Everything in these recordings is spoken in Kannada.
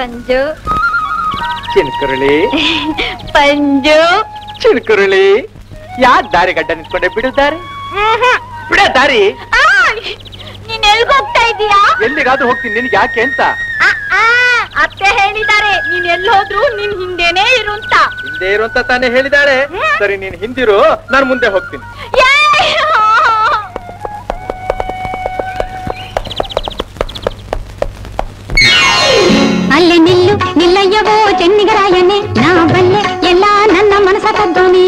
ಪಂಜು ಚಿನ್ಕುರುಳಿ ಪಂಜು ಚಿನ್ಕುರುಳಿ ಯಾಕೆ ದಾರಿ ಗಡ್ಡ ನಿಂತ್ಕೊಂಡೆ ಬಿಡು ದಾರಿ ಬಿಡ ದಾರಿ ನೀನ್ ಎಲ್ಗ್ ಹೋಗ್ತಾ ಇದೀಯಾ ಎಲ್ಲಿಗಾದ್ರೂ ಹೋಗ್ತೀನಿ ನಿನ್ಗೆ ಯಾಕೆ ಅಂತ ಆ, ಆ, ಅತ್ತೆ ಹೇಳಿದ್ದಾರೆ ನೀನ್ ಎಲ್ಲಿ ಹೋದ್ರು ನೀನ್ ಹಿಂದೆನೇ ಇರು ಅಂತ ಹಿಂದೆ ಇರು ಅಂತ ತಾನೇ ಹೇಳಿದಾಳೆ ಸರಿ ನೀನ್ ಹಿಂದಿರು ನಾನು ಮುಂದೆ ಹೋಗ್ತೀನಿ ಅಲ್ಲೇ ನಿಲ್ಲು ನಿಲ್ಲಯ್ಯವೋ ಚೆನ್ನಿಗರಾಯನೆ ನಾ ಬಲ್ಲೆ ಎಲ್ಲ ನನ್ನ ಮನಸ ಕದ್ದೋನಿ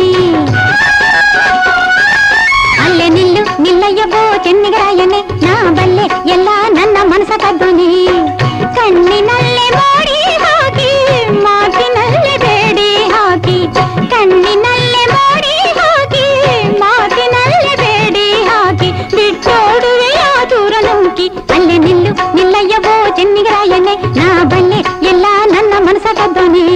ಅಲ್ಲೇ ನಿಲ್ಲು ನಿಲ್ಲಯ್ಯವೋ ಚೆನ್ನಿಗರಾಯನೆ ನಾ ಬಲ್ಲೆ ಎಲ್ಲ ನನ್ನ ಮನಸ ಕದ್ದೋನಿ ಕಣ್ಣಿನಲ್ಲೇ ಮಾಡಿ ಹಾಕಿ ಮಾತಿನಲ್ಲೇ ಬೇಡಿ ಹಾಕಿ ಕಣ್ಣಿನಲ್ಲೇ ಮಾಡಿ ಹಾಕಿ ಮಾತಿನಲ್ಲೇ ಬೇಡಿ ಹಾಕಿ ಬಿಟ್ಟೋಡುವೆ ಆ ದೂರ ನೂಕಿ ಅಲ್ಲೇ ನಿಲ್ಲು ನಿಲ್ಲಯ್ಯವೋ ಚೆನ್ನಿಗರಾಯನೆ ನಾ ಬಲ್ಲೆ ಎಲ್ಲ ನನ್ನ ಮನಸ ಕದ್ದೋನಿ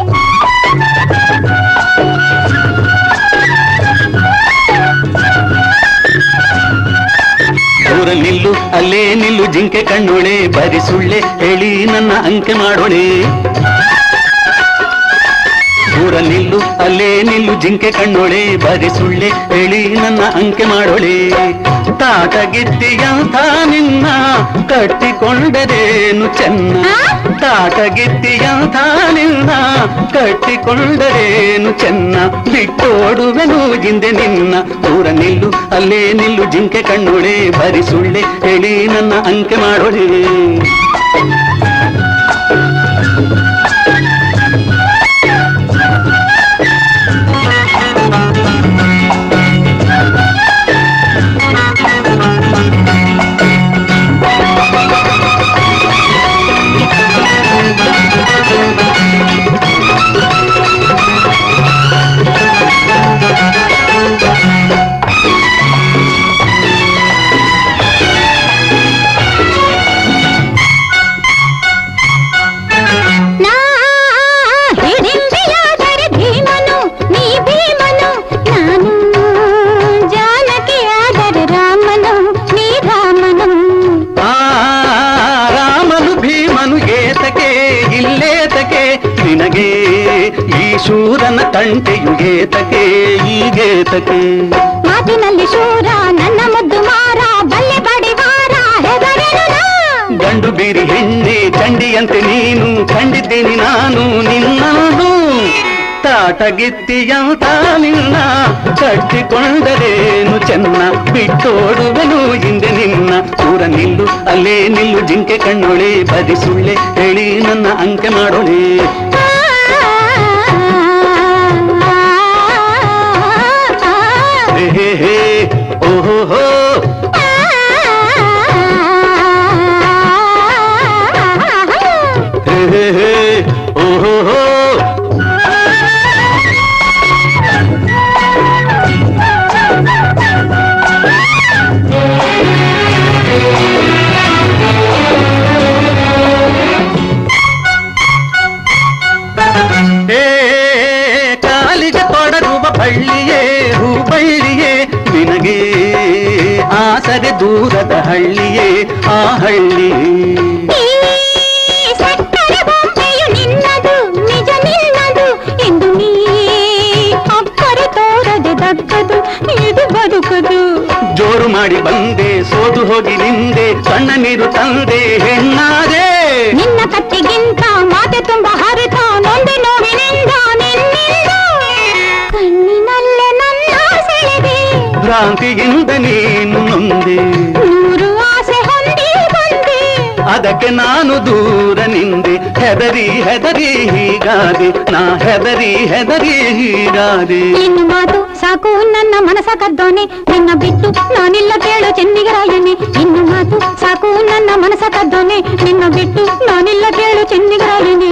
ದೂರ ನಿಲ್ಲು ಅಲ್ಲೇ ನಿಲ್ಲು ಜಿಂಕೆ ಕಣ್ಣೊಳೆ ಬರಿ ಸುಳ್ಳೆ ಹೇಳಿ ನನ್ನ ಅಂಕೆ ಮಾಡೋಳೆ ದೂರ ನಿಲ್ಲು ಅಲ್ಲೇ ನಿಲ್ಲು ಜಿಂಕೆ ಕಣ್ಣೊಳೆ ಬರಿ ಸುಳ್ಳೆ ಹೇಳಿ ನನ್ನ ಅಂಕೆ ಮಾಡೋಳೆ ತಾಟಗಿತ್ತಿಯಂಥ ನಿನ್ನ ಕಟ್ಟಿಕೊಂಡರೇನು ಚೆನ್ನ ತಾಟಗಿತ್ತಿಯಂಥ ನಿನ್ನ ಕಟ್ಟಿಕೊಂಡರೇನು ಚೆನ್ನ ಬಿಟ್ಟೋಡುವೆನು ಜಿಂದೆ ನಿನ್ನ ದೂರ ನಿಲ್ಲು ಅಲ್ಲೇ ನಿಲ್ಲು ಜಿಂಕೆ ಕಣ್ಣೊಳೆ ಬರಿ ಸುಳ್ಳೆ ಹೇಳಿ ನನ್ನ ಅಂಕೆ ಮಾಡೋಳೆ ನಾ ಹಿಡಿಂಬಿಯಾದರೆ ಭೀಮನು ನೀ ಭೀಮನು ನಾನು ಜಾನಕಿಯಾದರೆ ರಾಮನು ನೀ ರಾಮನು ಆ ರಾಮನು ಭೀಮನು ಏತಕೆ ಇಲ್ಲೇತಕೆ ನಿನಗೆ ಈ ಶೂರನ ತಂಟೆಯು ಏತಕೆ ಈಗೇತಕೆ ಮಾತಿನಲ್ಲಿ ಶೂರ ನನ್ನ ಮುದ್ದು ಮಾರ ಬಲ್ಲೆ ಬಡಿವಾರ ಹೆದರೆನು ನಾ. ಗಂಡು ಬೀರಿ ಹೆಣ್ಣೆ ಚಂಡಿಯಂತೆ ನೀನು ಕಂಡಿದ್ದೀನಿ ನಾನು ನಿನ್ನನು ತಾಟಗಿತ್ತಿಯಂತ ನಿನ್ನ ಕಟ್ಟಿಕೊಂಡರೇನು ಚೆನ್ನ ಬಿಟ್ಟೋಡುವೆನು ಹಿಂದೆ ನಿನ್ನ ದೂರ ನಿಲ್ಲು ಅಲ್ಲೇ ನಿಲ್ಲು ಜಿಂಕೆ ಕಣ್ಣೊಳೆ ಬದಿ ಸುಳ್ಳೆ ಹೇಳಿ ನನ್ನ ಅಂಕೆ ಮಾಡೋಳೆ ಹೇ ಹೇ ಹೇ ಓಹೋ ಹೋ ಹೇ ಹೇ ಹೇ ಓಹೋ ಹೋ ಏ ಕಾಲಿಗೆ ತೊಡಗುವ ಬಳ್ಳಿಯೇ ಹೂ ಬಳ್ಳಿಯೇ ನಿನಗೆ ಆಸರೆ ದೂರದ ಹಳ್ಳಿಯೇ ಆ ಹಳ್ಳಿ ಸಕ್ಕರೆ ಬೊಂಬೆಯು ನಿನ್ನದು ನಿಜ ನಿನ್ನದು ಎಂದು ನೀ ಅಕ್ಕರೆ ತೋರದೆ ದಕ್ಕದು ಇದು ಬದುಕದು ಜೋರು ಮಾಡಿ ಬಂದೆ ಸೋದು ಹೋಗಿ ನಿಂದೆ ಸಣ್ಣ ನೀರು ತಂದೆ ಹೆಣ್ಣಾದೆ ನಿನ್ನ ಕತ್ತಿಗಿಂತ ಮಾತೆ ತುಂಬ ಹರಿತ ನೊಂದೆ ನೋವಿನಿಂದ ನಿನ್ನಿಂದ ಕಣ್ಣಿನಲ್ಲೇ ನನ್ನ ಸೆಳೆದೆ ಭ್ರಾಂತಿಯಿಂದ ನೀನು ನೊಂದೆ ನೂರು ಆಸೆ ಹೊಂದಿ ಬಂದೆ ಅದಕ್ಕೆ ನಾನು ದೂರ ನಿಂದೆ ಹೆದರಿ ಹೆದರಿ ಹೀಗಾದೆ ನಾ ಹೆದರಿ ಹೆದರಿ ಹೀಗಾದೆ ಇನ್ನು ಮಾತು ಸಾಕು ನನ್ನ ಮನಸ ಕದ್ದೋನೆ ನಿನ್ನ ಬಿಟ್ಟು ನಾನಿಲ್ಲ ಕೇಳು ಚೆನ್ನಿಗರಾಯನೆ ಇನ್ನು ಮಾತು ಸಾಕು ನನ್ನ ಮನಸ ಕದ್ದೋನೆ ನಿನ್ನ ಬಿಟ್ಟು ನಾನಿಲ್ಲ ಕೇಳು ಚೆನ್ನಿಗರಾಯನೆ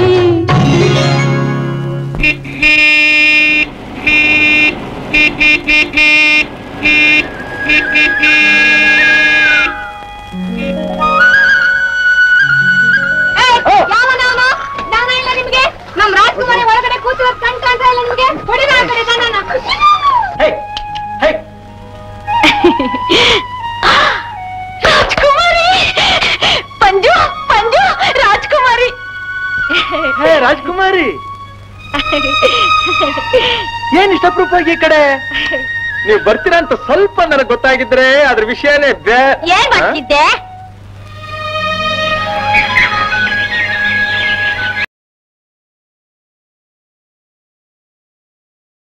ನಿಮ್ಗೆ ನಮ್ ರಾಜ್ಕುಮಾರಿ ಒಳಗಡೆ ಕೂತಿರೋದ್ ಕಣ್ ಕಾಣ್ತಾ ಇಲ್ಲ ನಿಮ್ಗೆ ಹೊಡಿನ ಆ ಕಡೆ ದನನ. ರಾಜ್ಕುಮಾರಿ ಪಂಜು ಪಂಜು ರಾಜ್ಕುಮಾರಿ ರಾಜ್ಕುಮಾರಿ ಏನ್ ಇಷ್ಟಪ್ರೂಪವಾಗಿ ಈ ಕಡೆ ನೀವು ಬರ್ತೀರಾ ಅಂತ ಸ್ವಲ್ಪ ನನಗೆ ಗೊತ್ತಾಗಿದ್ರೆ ಅದ್ರ ವಿಷಯನೇ ಬೇ ಏನ್ ಮಾಡ್ತಿದ್ದೆ